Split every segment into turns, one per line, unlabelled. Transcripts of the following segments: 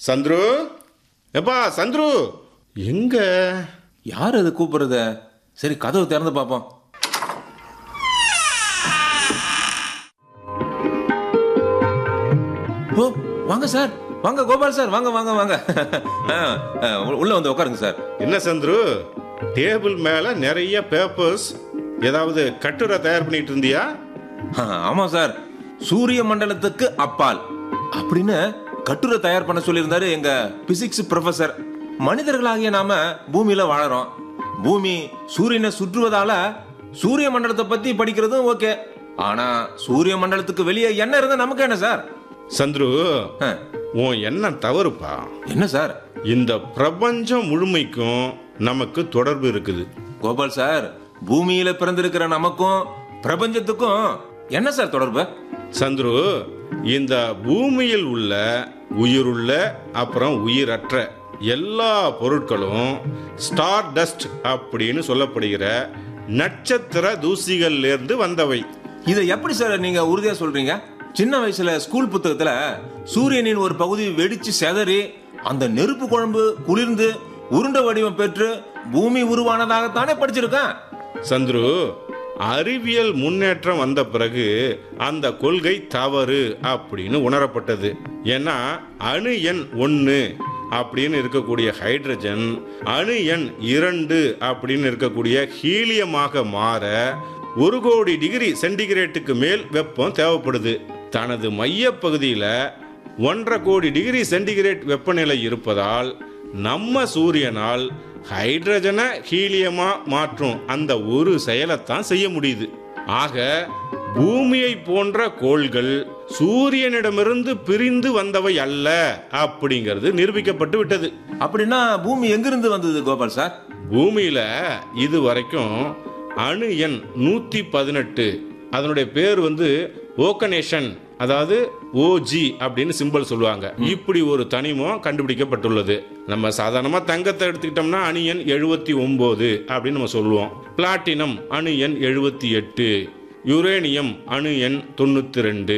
சந்துரு எப்பா சந்துரு எங்க
யார் அது கூப்பிடுறது சரி கதவு திறந்து பார்ப்போம் ஓ வாங்க சார் வாங்க கோபால் சார் வாங்க வாங்க வாங்க ஆ, ஆ, உள்ள வந்து உட்காருங்க சார்
என்ன சந்துரு டேபிள் மேல நிறைய பேப்பர்ஸ் ஏதாவது கட்டுரை தயார் பண்ணிட்டு இருந்தியா
ஆ, ஆமா சார் சூரிய மண்டலத்துக்கு அப்பால் அப்படின்னு கட்டுரை தயார் பண்ண சொல்லியிருந்தாரு எங்க பிசிக்ஸ் ப்ரொஃபசர் மனிதர்களாகிய நாம பூமியில வாழறோம் பூமி சூரியனை சுற்றுவதால சூரிய மண்டலத்தை பத்தி படிக்கிறதும் ஓகே ஆனா சூரிய மண்டலத்துக்கு வெளியே என்ன இருந்தா நமக்கு என்ன சார்
சந்துரு
ஆ,
உன் எண்ணம் தவறுப்பா
என்ன சார்
இந்த பிரபஞ்சம் முழுமைக்கும் நமக்கு தொடர்பு இருக்குது
கோபால் சார் பூமியில பிறந்திருக்கிற நமக்கும் பிரபஞ்சத்துக்கும் என்ன சார் தொடர்பு
சந்துரு இந்த பூமியில் உள்ள உயிருள்ள அப்புறம் உயிரற்ற எல்லா பொருட்களும் ஸ்டார் டஸ்ட் அப்படின்னு சொல்லப்படுகிற நட்சத்திர தூசிகள்ல இருந்து வந்தவை
இதை எப்படி சார் நீங்க உறுதியா சொல்றீங்க சின்ன வயசுல ஸ்கூல் புத்தகத்துல சூரியனின் ஒரு பகுதி வெடிச்சு செதறி அந்த நெருப்பு குழம்பு குளிர்ந்து உருண்டை வடிவம் பெற்று பூமி உருவானதாகத்தானே படிச்சிருக்கேன்
சந்துரு அறிவியல் முன்னேற்றம் வந்த பிறகு அந்த கொள்கை தவறு அப்படின்னு உணரப்பட்டது ஏன்னா அணு எண் ஒன்று அப்படின்னு இருக்கக்கூடிய ஹைட்ரஜன் அணு எண் இரண்டு அப்படின்னு இருக்கக்கூடிய ஹீலியமாக மாற ஒரு கோடி டிகிரி சென்டிகிரேட்டுக்கு மேல் வெப்பம் தேவைப்படுது தனது மையப்பகுதியில் ஒன்றரை கோடி டிகிரி சென்டிகிரேட் வெப்பநிலை இருப்பதால் நம்ம சூரியனால் ஹைட்ரஜனை ஹீலியமா மாற்றும் அந்த ஒரு செயலைத்தான் செய்ய முடியுது ஆக பூமியை போன்ற கோள்கள் சூரியனிடமிருந்து பிரிந்து வந்தவை அல்ல அப்படிங்கிறது நிரூபிக்கப்பட்டு விட்டது
அப்படின்னா பூமி எங்கிருந்து வந்தது கோபால் சார்
பூமியில இது வரைக்கும் அணு எண் நூத்தி பதினெட்டு அதனுடைய பேர் வந்து ஓகனேஷன் அதாவது ஓஜி அப்படின்னு சிம்பிள் சொல்லுவாங்க இப்படி ஒரு தனிமம் கண்டுபிடிக்கப்பட்டுள்ளது நம்ம சாதாரணமா தங்கத்தை எடுத்துக்கிட்டோம்னா அணு எண் எழுபத்தி ஒன்பது அப்படின்னு நம்ம சொல்லுவோம் பிளாட்டினம் அணு எண் எழுபத்தி எட்டு யுரேனியம் அணு எண் தொண்ணூத்தி ரெண்டு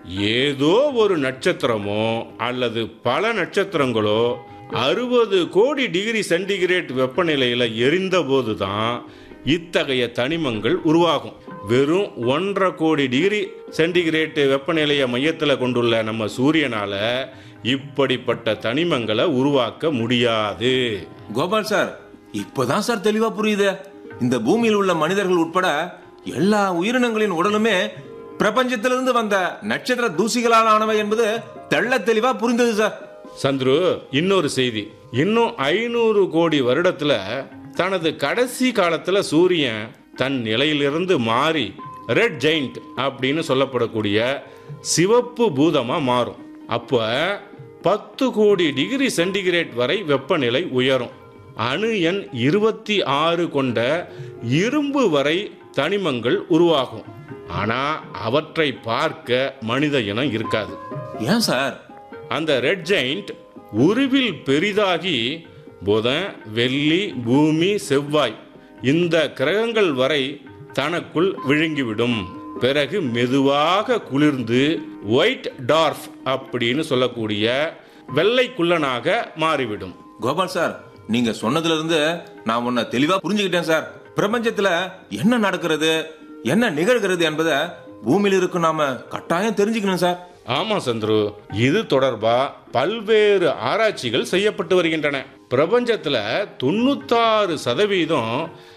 ஏதோ ஒரு நட்சத்திரமோ அல்லது பல நட்சத்திரங்களோ அறுபது கோடி டிகிரி சென்டிகிரேட் வெப்பநிலையில எரிந்த போதுதான் இத்தகைய தனிமங்கள் உருவாகும் வெறும் ஒன்றரை கோடி டிகிரி சென்டிகிரேட் வெப்பநிலையை மையத்தில் கொண்டுள்ள நம்ம சூரியனால இப்படிப்பட்ட தனிமங்களை உருவாக்க முடியாது
கோபால் சார் இப்பதான் சார் தெளிவா புரியுது இந்த பூமியில் உள்ள மனிதர்கள் உட்பட எல்லா உயிரினங்களின் உடலுமே பிரபஞ்சத்திலிருந்து வந்த நட்சத்திர தூசிகளால் ஆனவை என்பது தெள்ள தெளிவா புரிந்தது சார்
சந்துரு இன்னொரு செய்தி இன்னும் ஐநூறு கோடி வருடத்துல தனது கடைசி காலத்துல சூரியன் தன் நிலையிலிருந்து மாறி ரெட் ஜெயிண்ட் அப்படின்னு சொல்லப்படக்கூடிய சிவப்பு பூதமா மாறும் அப்ப பத்து கோடி டிகிரி சென்டிகிரேட் வரை வெப்பநிலை உயரும் அணு எண் இருபத்தி ஆறு கொண்ட இரும்பு வரை தனிமங்கள் உருவாகும் ஆனா அவற்றை பார்க்க மனித இனம் இருக்காது
ஏன் சார்
அந்த ரெட் ஜெயிண்ட் உருவில் பெரிதாகி புதன் வெள்ளி பூமி செவ்வாய் இந்த கிரகங்கள் வரை தனக்குள் விழுங்கிவிடும் பிறகு மெதுவாக குளிர்ந்து ஒயிட் டார்ஃப் அப்படின்னு சொல்லக்கூடிய வெள்ளைக்குள்ளனாக மாறிவிடும்
கோபால் சார் நீங்க சொன்னதுல இருந்து நான் உன்னை தெளிவா புரிஞ்சுக்கிட்டேன் சார் பிரபஞ்சத்துல என்ன நடக்கிறது என்ன நிகழ்கிறது என்பதை பூமியில இருக்கும் நாம கட்டாயம் தெரிஞ்சுக்கணும் சார்
ஆமா சந்துரு இது தொடர்பா பல்வேறு ஆராய்ச்சிகள் செய்யப்பட்டு வருகின்றன பிரபஞ்சத்துல தொண்ணூத்தாறு சதவீதம்